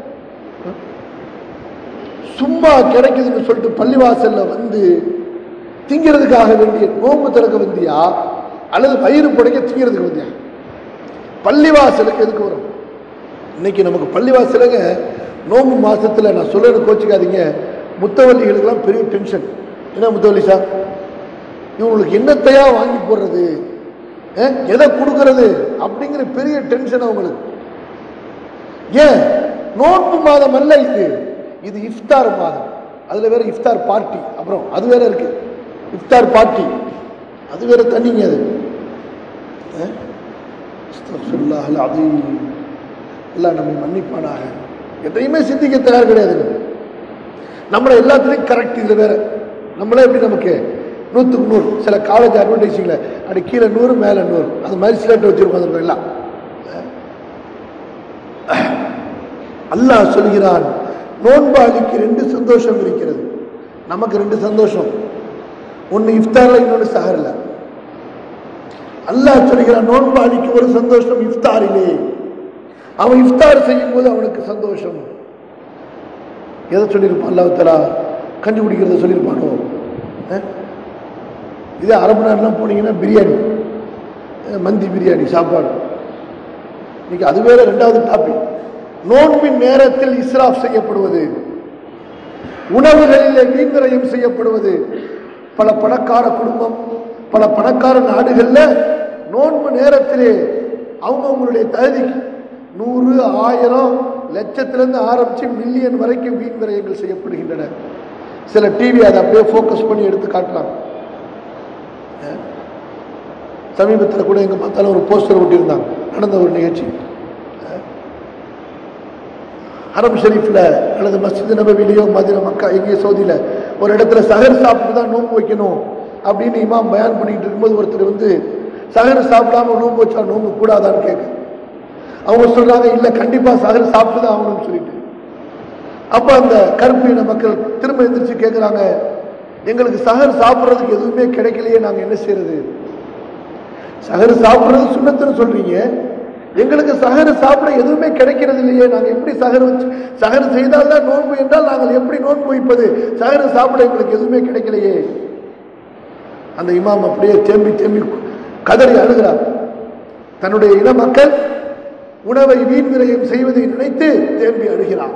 சும்மா கிடைக்குதுன்னு சொல்லிட்டு பள்ளிவாசல்ல வந்து திங்கிறதுக்காக வேண்டிய நோன்பு திறக்க வந்தியா அல்லது வயிறு புடைக்க திங்கிறதுக்கு வந்தியா பள்ளிவாசலுக்கு எதுக்கு வரும் இன்னைக்கு நமக்கு பள்ளிவாசலுங்க நோம்பு மாசத்துல நான் சொல்லுறது கோச்சிக்காதீங்க முத்தவல்லிகளுக்கெல்லாம் பெரிய டென்ஷன் என்ன முத்தவல்லி சார் இவங்களுக்கு என்னத்தையா வாங்கி போடுறது அஹ், எதை கொடுக்கறது அப்படிங்கிற பெரிய டென்ஷன் அவங்களுக்கு ஏன் நோன்பு மாதம் அல்ல இது இது இஃப்தார் மாதம் அதுல வேற இஃப்தார் பார்ட்டி அப்புறம் அது வேற இருக்கு இஃப்தார் பார்ட்டி அது வேற தண்ணிங்க அது அஹ்? அஸ்தக்ஃபிருல்லாஹ் அல்-அஸீம். அல்லாஹ் நம்மை மன்னிப்பானாக எதையுமே சிந்திக்க தயார் கிடையாது நம்மளை எல்லாத்துலேயும் கரெக்ட் இதுல வேற நம்மளே எப்படி நமக்கு நூற்றுக்கு நூறு சில காலேஜ் அட்வர்டைஸிங்கில் அப்படி கீழே நூறு மேலே நூறு அது மாதிரி சிலேட் வச்சிருக்கோம் அந்த எல்லாம் அல்லாஹ் சொல்கிறான் நோன்பாளிக்கு ரெண்டு சந்தோஷம் இருக்கிறது நமக்கு ரெண்டு சந்தோஷம் ஒன்று இஃப்தாரில் இன்னொன்று சஹரில் அல்லாஹ் சொல்கிறான் நோன்பாளிக்கு ஒரு சந்தோஷம் இஃப்தாரிலே அவன் இஃப்தார் செய்யும் போது அவனுக்கு சந்தோஷம் எதை சொல்லியிருப்பான் அல்லாஹ் தலா கஞ்சி குடிக்கிறத சொல்லியிருப்பானோ அஹ்? இதே அரபு நாடுலாம் போனீங்கன்னா பிரியாணி அஹ் மந்தி பிரியாணி சாப்பாடு இன்னைக்கு அது வேற ரெண்டாவது டாபிக் நோன்பின் நேரத்தில் இஸ்ராஃப் செய்யப்படுவது உணவுகளிலே வீண்விரயம் செய்யப்படுவது பல பணக்கார குடும்பம் பல பணக்கார நாடுகள்ல நோன்பு நேரத்திலே அவங்கவுங்களுடைய தகுதிக்கு நூறு ஆயிரம் லட்சத்திலிருந்து ஆரம்பிச்சு மில்லியன் வரைக்கும் வீண் விரயங்கள் செய்யப்படுகின்றன சில டிவி அதை அப்படியே ஃபோக்கஸ் பண்ணி எடுத்து காட்டுறாங்க சமீபத்தில் கூட எங்க பார்த்தாலும் ஒரு போஸ்டர் ஒட்டியிருந்தாங்க நடந்த ஒரு நிகழ்ச்சி ஹரம் ஷெரீஃபில் அல்லது மஸ்ஜித் நபவிலேயோ மதின மக்கா எங்கேயோ சவுதியில் ஒரு இடத்துல சகர் சாப்பிட்டு தான் நோன்பு வைக்கணும் அப்படின்னு இமாம் பயான் பண்ணிட்டு இருக்கும்போது ஒருத்தர் வந்து சகர் சாப்பிடாம நோன்பு வச்சா நோன்பு கூடாதான்னு கேட்க அவங்க சொல்றாங்க இல்லை கண்டிப்பா சகர் சாப்பிட்டு தான் ஆகணும்னு சொல்லிட்டு அப்ப அந்த கருப்பு இன மக்கள் திரும்ப எந்திரிச்சு கேட்குறாங்க எங்களுக்கு சகர் சாப்பிட்றதுக்கு எதுவுமே கிடைக்கலையே நாங்க என்ன செய்யறது சகர் சாப்பிட்றது சுண்ணத்துன்னு சொல்றீங்க எங்களுக்கு சகர் சாப்பிட எதுவுமே கிடைக்கிறது இல்லையே நாங்கள் எப்படி சகர் வச்சு சகர் செய்தால்தான் நோன்பு என்றால் நாங்கள் எப்படி நோன்பு வைப்பது சகர் சாப்பிட எங்களுக்கு எதுவுமே கிடைக்கலையே அந்த இமாம் அப்படியே தேம்பி தேம்பி கதறி அழுகிறார் தன்னுடைய இன மக்கள் உணவை வீண் விரயம் செய்வதை நினைத்து தேம்பி அழுகிறார்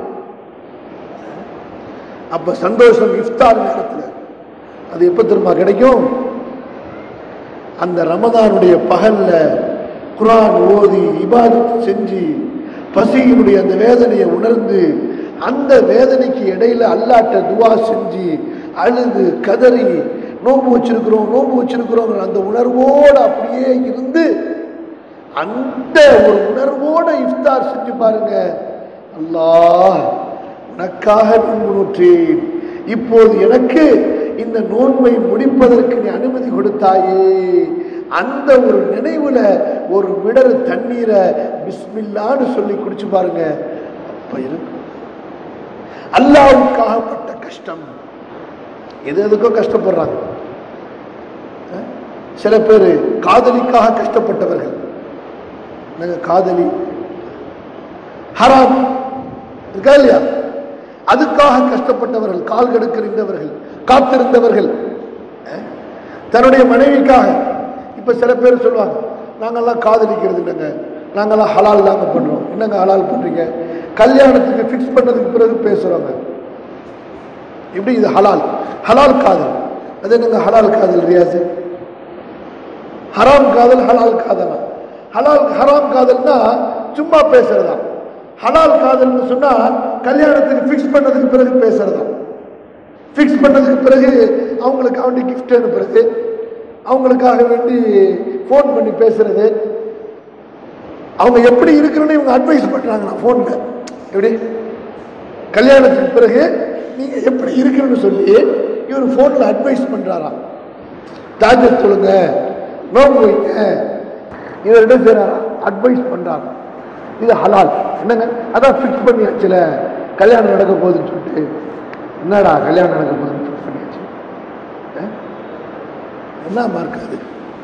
அப்ப சந்தோஷம் இஃப்தார் நேரத்தில் அது எப்ப திரும்ப கிடைக்கும் அந்த ரமதானுடைய பகல்ல குரான் ஓதி இபாதத் செஞ்சு பசியினுடைய அந்த வேதனையை உணர்ந்து அந்த வேதனைக்கு இடையில அல்லாட்ட துவா செஞ்சு அழுது கதறி நோம்பு வச்சிருக்கிறோம் நோம்பு வச்சிருக்கிறோம் அந்த உணர்வோடு அப்படியே இருந்து அந்த ஒரு உணர்வோட இஃப்தார் செஞ்சு பாருங்க அல்லாஹ் உனக்காக நோன்பு நோற்றேன் இப்போது எனக்கு இந்த நோன்பை முடிப்பதற்கு நீ அனுமதி கொடுத்தாயே அந்த ஒரு நினைவுல ஒரு மிடரு தண்ணீரை பிஸ்மில்லான்னு சொல்லி குடிச்சு பாருங்க அப்ப இருக்கு அல்லாவுக்காகப்பட்ட கஷ்டம் எது எதுக்கோ கஷ்டப்படுறாங்க அஹ்? சில பேர் காதலிக்காக கஷ்டப்பட்டவர்கள் என்னங்க காதலி ஹராம் இருக்கா இல்லையா அதுக்காக கஷ்டப்பட்டவர்கள் கால் கெடுக்கிருந்தவர்கள் காத்திருந்தவர்கள் அஹ்? தன்னுடைய மனைவிக்காக இப்ப சில பேர் சொல்லுவாங்க நாங்கெல்லாம் காதலிக்கிறது இல்லைங்க நாங்கெல்லாம் ஹலால் தாங்க பண்றோம் என்னங்க ஹலால் பண்றீங்க கல்யாணத்துக்கு ஃபிக்ஸ் பண்ணதுக்கு பிறகு பேசுறோங்க எப்படி இது ஹலால் ஹலால் காதல் அது என்னங்க ஹலால் காதல் ரியாசு ஹராம் காதல் ஹலால் காதலா ஹலால் ஹராம் காதல்னா சும்மா பேசுறதா ஹலால் காதல்னு சொன்னா கல்யாணத்துக்கு ஃபிக்ஸ் பண்ணதுக்கு பிறகு பேசுறதா ஃபிக்ஸ் பண்ணதுக்கு பிறகு அவங்களுக்கு அவண்டி கிஃப்ட் அனுப்புறது அவங்களுக்காக வேண்டி ஃபோன் பண்ணி பேசுறது அவங்க எப்படி இருக்கணும்னு இவங்க அட்வைஸ் பண்றாங்களா ஃபோன்ல எப்படி கல்யாணத்துக்கு பிறகு நீங்க எப்படி இருக்கணும்னு சொல்லி இவர் ஃபோன்ல அட்வைஸ் பண்றாராம் தாஜத் சொல்லுங்க நோம்பு வைங்க இவர் என்ன செய்யறாராம் அட்வைஸ் பண்றாராம் இது ஹலால் என்னங்க அதான் ஃபிக்ஸ் பண்ணியாச்சுல கல்யாணம் நடக்க போகுதுன்னு சொல்லிட்டு என்னடா கல்யாணம் நடக்க போகுதுன்னு ஃபிக்ஸ் பண்ணியாச்சு அஹ்? என்ன மார்க் அது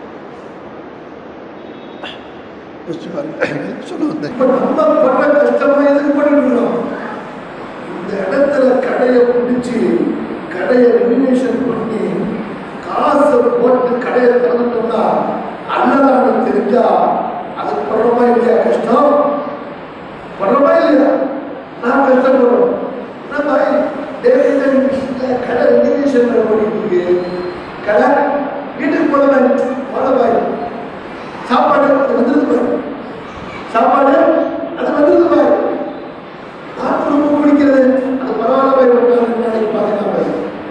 யோசிச்சு பாருங்க சொல்ல வந்தேன் இப்ப நம்ம படுற கஷ்டமா எதுக்கு பண்ணிருக்கிறோம் இந்த இடத்துல கடையை பிடிச்சி கடையை ரெனிவேஷன் பண்ணி காசை போட்டு கடையை திறந்துட்டோம்னா அண்ணனான்னு தெரிஞ்சா அதுக்கு படுறோமா இல்லையா கஷ்டம் படுறோமா இல்லையா நான் கஷ்டப்படுறோம் நம்ம டெலிவரி கடை ரெனிவேஷன் ஓடிட்டு இருக்கு கடை வீட்டுக்கு போனவன் போனவாய் சாப்பாடு அது வந்துருது பாரு சாப்பாடு அது வந்துருது பாரு நாட்டு ரொம்ப பிடிக்கிறது அது பரவாயில்ல போய் ஒரு நாள் நாளைக்கு பார்க்கலாம் பாரு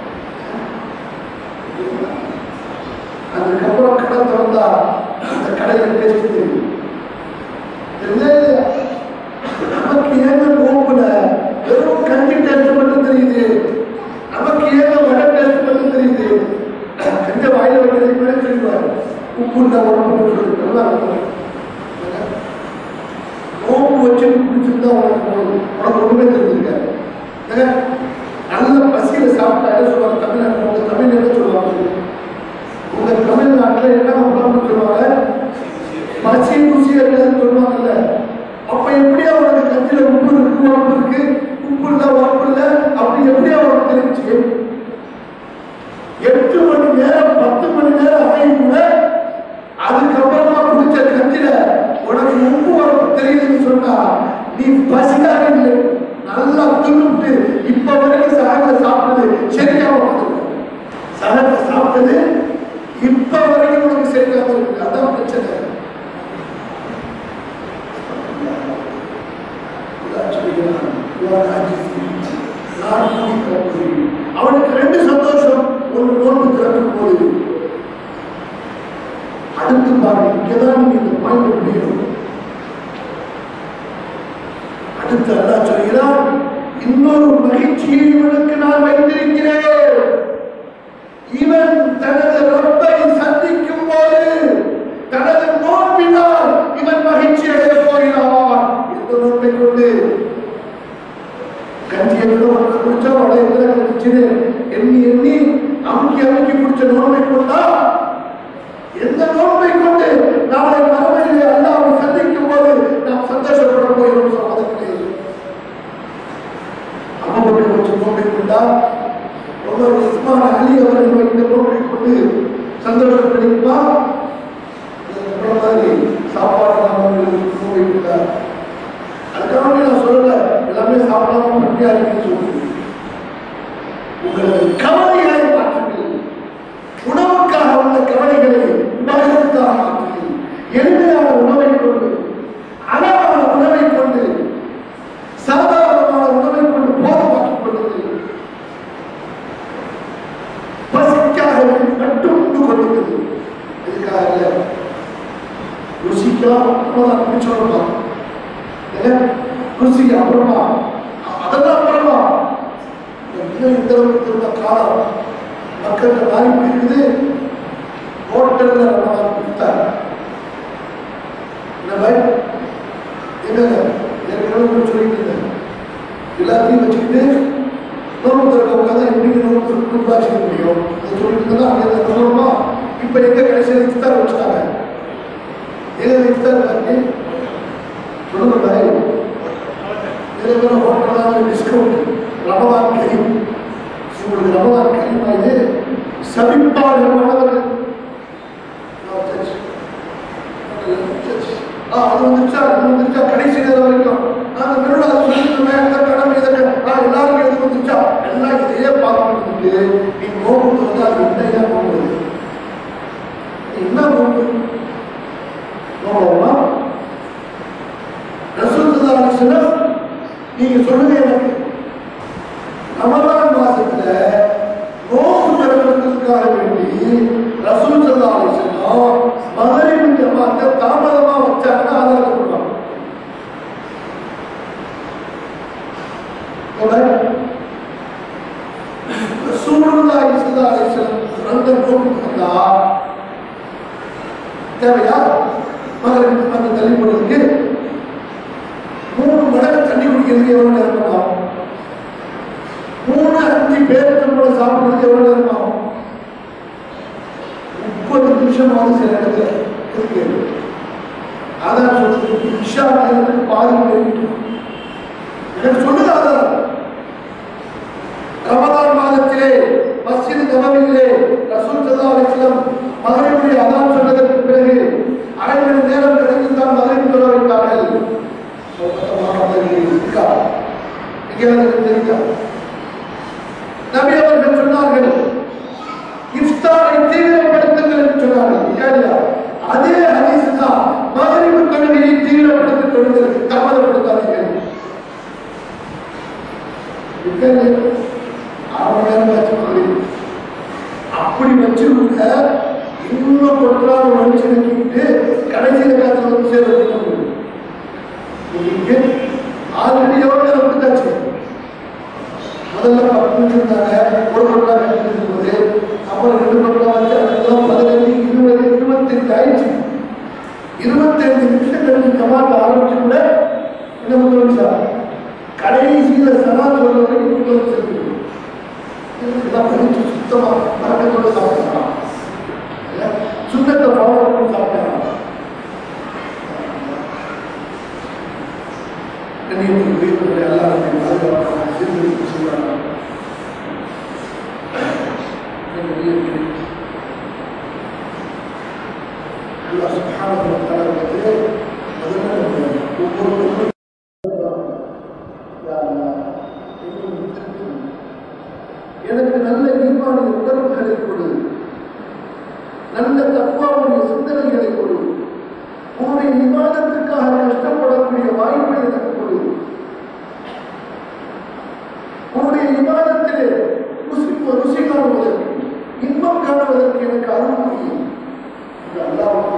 அதுக்கப்புறம் கடை திறந்தா அந்த கடையில டேஸ்ட் தெரியும் தெரியுதா இல்லையா? நமக்கு ஏங்க நோம்புல வெறும் கஞ்சி டேஸ்ட் மட்டும் தெரியுது நமக்கு ஏங்க வடை டேஸ்ட் மட்டும் தெரியுது கஞ்ச வாயில வைக்கிறதுக்கு மேலே தெரியுவாரு உப்பு இருந்தா உடம்பு சொல்லி நல்லா இருக்கும் நோம்பு வச்சு குடிச்சிருந்தா உனக்கு உனக்கு ஒண்ணுமே தெரிஞ்சிருக்காரு ஏங்க, நல்ல பசியில சாப்பிட்டா என்ன சொல்லுவாங்க தமிழ்நாட்டில் உங்க தமிழ் என்ன சொல்லுவாங்க உங்க தமிழ்நாட்டில் என்ன உடம்பு சொல்லுவாங்க பசி ருசி அறியாதுன்னு சொல்லுவாங்கல்ல அப்ப எப்படி அவனுக்கு கஞ்சில உப்பு இருக்கு உடம்பு இருக்கு உப்பு இல்ல உடம்பு இல்ல அப்படி எப்படி அவனுக்கு தெரிஞ்சு எட்டு மணி நேரம் பத்து மணி நேரம் ஆகி கூட அதுக்கப்புறமா குடிச்ச கஞ்சில உனக்கு உப்பு உடம்பு தெரியுதுன்னு சொன்னா நீ பசிக்காக இல்லை நல்லா தின்னுட்டு இப்ப வரைக்கும் சகல சாப்பிட்டது சரியா சகல சாப்பிட்டது இப்ப வரைக்கும் அடுத்து பாருங்க இங்கதான் நீங்க இந்த பாயிண்ட் முடியும் அடுத்து அல்லாஹ் சொல்கிறான் இன்னொரு மகிழ்ச்சியை இவனுக்கு நான் வைத்திருக்கிறேன் இவன் தனது ரப்பை சந்திக்கும் போது தனது நோன்பினால் இவன் மகிழ்ச்சி அடைய போகிறான் எந்த நோன்பை கொண்டு கஞ்சியை விட உனக்கு குடிச்சா உடனே எதிர கிடைச்சது எண்ணி எண்ணி அமுக்கி அமுக்கி குடிச்ச நோன்பை கொண்டா எந்த நோன்பை கொண்டு நாளை மறுமையிலே அல்லாவை சந்திக்கும் போது நாம் சந்தோஷப்பட போகிறோம் சகோதரர்களே அம்மாவுக்கு கொஞ்சம் நோன்பை கொண்டா ஒவ்வொரு உஸ்மான் அலி அவர்கள் இந்த நோன்பை கொண்டு சந்தோஷம் கிடைக்குமா இந்த மாதிரி சாப்பாடு நாம் நோன்பை கொண்டார் அதுக்காக நான் சொல்லல எல்லாமே சாப்பிடாம பட்டியா இருக்குன்னு சொல்லுங்க உங்களது கவலைகளை மாற்றுங்கள் உணவுக்காக உள்ள கவலைகளை உலகத்துக்காக மாற்றுங்கள் எளிமையான உணவை கொண்டு அளவான உணவை கொண்டு சாதாரணமான உணவை கொண்டு போதுமாக்கிக் கொள்ளுங்கள் பசிக்காக மட்டும் உண்டு கொள்ளுங்கள் இதுக்காக இல்லை ருசிக்கலாம் அப்புறம் தான் சொல்லலாம் ருசி அப்புறமா அதெல்லாம் அப்புறமா இன்னும் இந்த அளவுக்கு இருந்த காலம் மக்கள் மாறி போயிருக்குது ஹோட்டல்ல நம்ம கொடுத்தாங்க என்ன பாய் என்னங்க ஏற்கனவே உங்களுக்கு சொல்லிட்டு இருந்தேன் எல்லாத்தையும் வச்சுக்கிட்டு நோம்பு திறக்க உட்காந்து எப்படி நோம்பு குடும்பாச்சிக்க முடியும் அதை சொல்லிட்டு இருந்தா அங்கே சொல்லணுமா இப்போ எங்க கடைசியில் இஃப்தார் வச்சுட்டாங்க எங்க இஃப்தார் பாருங்க சொல்லுங்க பாய் நிறைய பேர் ஹோட்டல்லாம் டிஸ்கவுண்ட் ரமதான் கரீம் உங்களுக்கு ரமதான் கரீமா இது சபிப்பாக மாணவர்கள் ஆ, அது வந்துருச்சா அது வந்துருச்சா கடைசி நேரம் வரைக்கும் நாங்கள் நடுவில் அதை சொல்லிட்டுமே இந்த கடமை இதற்கு ஆ எல்லாருக்கும் எது வந்துருச்சா எல்லாம் இதையே பார்த்துட்டு நீ நோம்பு வந்து அது என்னையா நோம்புது என்ன நோம்பு நோம்புமா ரசூல் அலிஸ்லாம் நீங்க சொல்லுங்க எனக்கு ரமலான் மாசத்துல நோம்பு திறக்கிறதுக்காக வேண்டி ரசூல் சல்லா அலிஸ்லாம் மகரின் ஜமாத்தை தாமதமா வச்சாங்கன்னா ஆதாரம் கொடுப்பாங்க ரசூலுல்லாஹி ஸல்லல்லாஹு அலைஹி வஸல்லம் அந்த நோம்பு வந்தா தேவையா மகரின் ஜமாத்தை தள்ளி போடுறதுக்கு மூணு மடங்கு தண்ணி குடிக்கிறதுக்கு எவ்வளவு நேரம் ஆகும் மூணு அஞ்சு பேருக்கு கூட சாப்பிடுறதுக்கு எவ்வளவு நேரம் ஆகும் முப்பது நிமிஷமாவது சில இடத்துல இருக்கு அதான் சொல்றது இஷா நேரத்துக்கு பாதி போயிட்டு எனக்கு சொல்லுது அதான் ரமதான் மாதத்திலே மஸ்ஜித் நபவியிலே ரசூல் சல்லா அலிஸ்லம் மகரிபுடைய அதான் சொன்னதற்கு பிறகு அரை மணி நேரம் கிடைத்து தான் மகரிபு சொல்ல வைத்தார்கள் இருக்கா எங்கேயாவது தெரியுதா நபி அவர்கள் சொன்னார்கள் இஃப்தாரை தீவிரப்படுத்துங்கள் என்று சொன்னார்கள் இல்லையா அதே ஹதீஸ் தான் மகரிபு கல்வியை தீவிரப்படுத்திக் கொள்ளுங்கள் தாமதப்படுத்தாதீர்கள் அரை மணி நேரம் ஆச்சு மகரிபு அப்படி வச்சு கூட இன்னும் கொட்டாத மனுஷன் நினைக்கிட்டு கடைசியில் காலத்தில் வந்து சேர்ந்து இங்கே ஆல்ரெடி எவ்வளோ நேரம் கொடுத்தாச்சு முதல்ல பத்து நிமிஷம் இருந்தாங்க ஒரு கொட்டா இருந்தது அப்புறம் ரெண்டு கொட்டா வச்சு அதுக்கெல்லாம் பதினஞ்சு இருபது இருபத்தஞ்சு ஆயிடுச்சு இருபத்தஞ்சு நிமிஷம் கழிச்சு ஜமாத்த ஆரம்பிச்சு கூட என்ன முப்பது சார் கடைசியில் சனா சொல்ற வரைக்கும் முப்பது நிமிஷம் இருக்கு இதெல்லாம் படிச்சு சுத்தமா மறக்கத்தோட சாப்பிடலாம் சுத்தத்தை ஃபாலோ பண்ணி சாப்பிடலாம் கண்ணியத்துக்கு வீட்டுடைய எல்லாருமே பாதுகாப்பாக சீர்திருத்தி செய்வாங்க அல்லாஹ் சுப்ஹானஹு வ தஆலா வந்து முதல்ல நம்ம ஒவ்வொருவருக்கும் யா அல்லாஹ், என்னை திருத்தி எனக்கு நல்ல ஈமானிய உணர்வுகளை கொடு நல்ல தப்பாவுடைய சிந்தனைகளை கொடு உன்னுடைய விவாதத்துக்காக கஷ்டப்படக்கூடிய வாய்ப்பை எனக்கு கொடு உன்னுடைய விவாதத்திலே ருசி ருசி காணுவதற்கு இன்பம் காணுவதற்கு எனக்கு அருள் புரியும் என்று அல்லாஹ்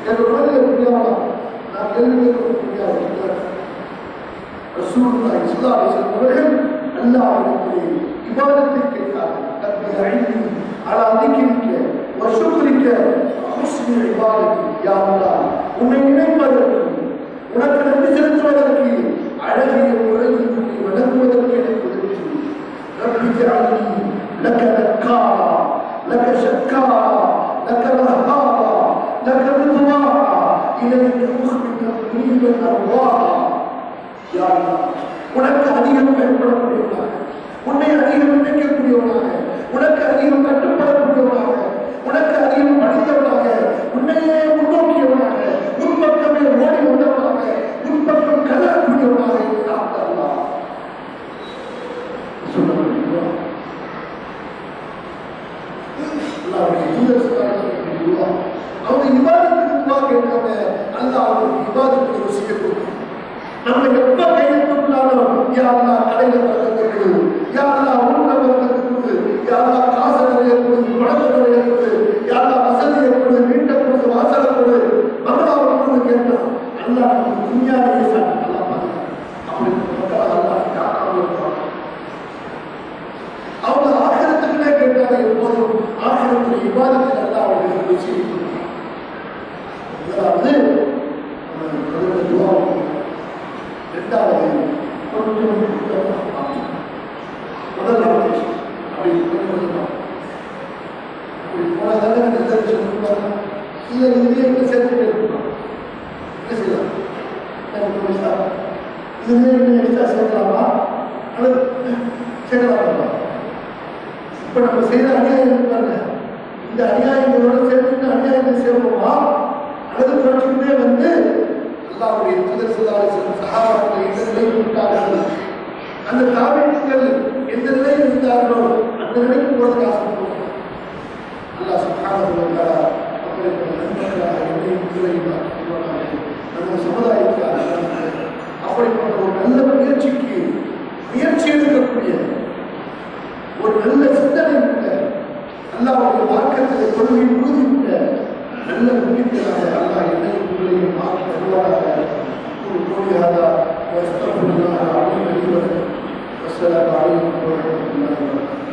எங்கள் மனதில் புரியாமலா நான் கேள்வி கேட்க முடியாது ரசூலுல்லாஹி ஸல்லல்லாஹு அலைஹி வஸல்லம் அவர்கள் அல்லாஹ்விடத்திலே இபாதத்தை கேட்டார்கள் ரப்பி அஇன்னி அலா திக்ரிக்க வ ஷுக்ரிக்க வ ஹுஸ்னி இபாதத்தி யா அல்லாஹ் உன்னை நினைப்பதற்கு உனக்கு நன்றி செலுத்துவதற்கு அழகிய முறையில் உன்னை வணங்குவதற்கு எனக்கு உதவி செய். ரப்பி ஜஅல்னி லக தக்காரா லக ஷக்காரா லக ரஹாரா லக ரிதுவாரா இலைக்க முஹ்பித முனீபன் அர்வாஹா யா அல்லாஹ், உனக்கு அதிகம் பயன்படக்கூடியவனாக உன்னை அதிகம் நினைக்கக்கூடியவனாக உனக்கு அதிகம் கட்டுப்படக்கூடியவனாக உனக்கு அதிகம் படித்தவனாக உன்னையே முன்னோக்கியவனாக உன் பக்கமே ஓடி வந்தவனாக உன் பக்கம் கலரக்கூடியவனாக இருக்கிறான் அல்லாஹ். சொல்ல முடியுமா? அல்லாஹ்வுடைய தூதர் ஸல்லல்லாஹு அலைஹி வஸல்லம் துஆ. அவங்க இபாதத்துக்கு துஆ கேட்டவங்க அல்லாஹ் அவங்களுக்கு இபாதத்துக்கு ருசியை கொடுக்கும் நம்ம எப்ப கையெழுத்துனாலும் யாரா கடையில பறக்கத்து கொடு யாரா ஊர்ல பறக்கத்து கொடு யாரா காசு நிறைய கொடு பணத்தை நிறைய கொடு யாரா வசதியை கொடு வீட்டை கொடு வாசலை கொடு மகளாவை கொடு கேட்டான் அல்லா நமக்கு துணியாவே சாட்டி நல்லா பாருங்க அப்படி மக்கள் அல்லா காக்காமல் இருப்பாங்க அவங்க ஆகிரத்துக்குள்ளே கேட்டாங்க எப்போதும் ஆகிரத்துடைய விவாதத்தில் அல்லா அவங்களுக்கு ருசி முதலாவது நம்ம முதல்ல துவா ரெண்டாவது கொஞ்சம் முதல் நாள் அப்படி கொஞ்சம் கொஞ்சம் அப்படி போனதால நிர்தரிச்சு கொடுப்பாங்க இல்லை இதுலேயே கூட சேர்த்துட்டே இருப்பாங்க என்ன செய்யலாம் எனக்கு பைசா இதுலேயே இன்னும் எக்ஸ்ட்ரா சேர்க்கலாமா அல்லது சேர்க்கலாமா இப்போ நம்ம செய்த அநியாயம் இருப்பாங்க இந்த அநியாயங்களோட சேர்த்து அநியாயத்தை சேர்ப்போமா அல்லது குறைச்சிக்கிட்டே வந்து அல்லாவுடைய தூதர் சொல்லாலும் சகாபாக்கள் எந்த நிலையில் விட்டார்கள் அந்த தாபிகள் எந்த நிலையில் இருந்தார்களோ அந்த நிலைக்கு போறதுக்கு ஆசைப்படுவோம் அல்லாஹ் சுப்ஹானஹு வ தஆலா அப்படிப்பட்ட நன்மைகளாக என்னையும் உங்களையும் ஆக்குவானாக. நம்ம சமுதாயத்துக்காக அப்படிப்பட்ட ஒரு நல்ல முயற்சிக்கு முயற்சி எடுக்கக்கூடிய ஒரு நல்ல சிந்தனை உள்ள அல்லாவுடைய மார்க்கத்தில் கொள்கை உறுதி உள்ள நல்ல முயற்சியாக அல்லாஹ் என்னையும் உங்களையும் ஆக்கி தருவாராக ஒரு கோடியாக واستغفر الله العظيم لي ولكم والسلام عليكم ورحمه الله وبركاته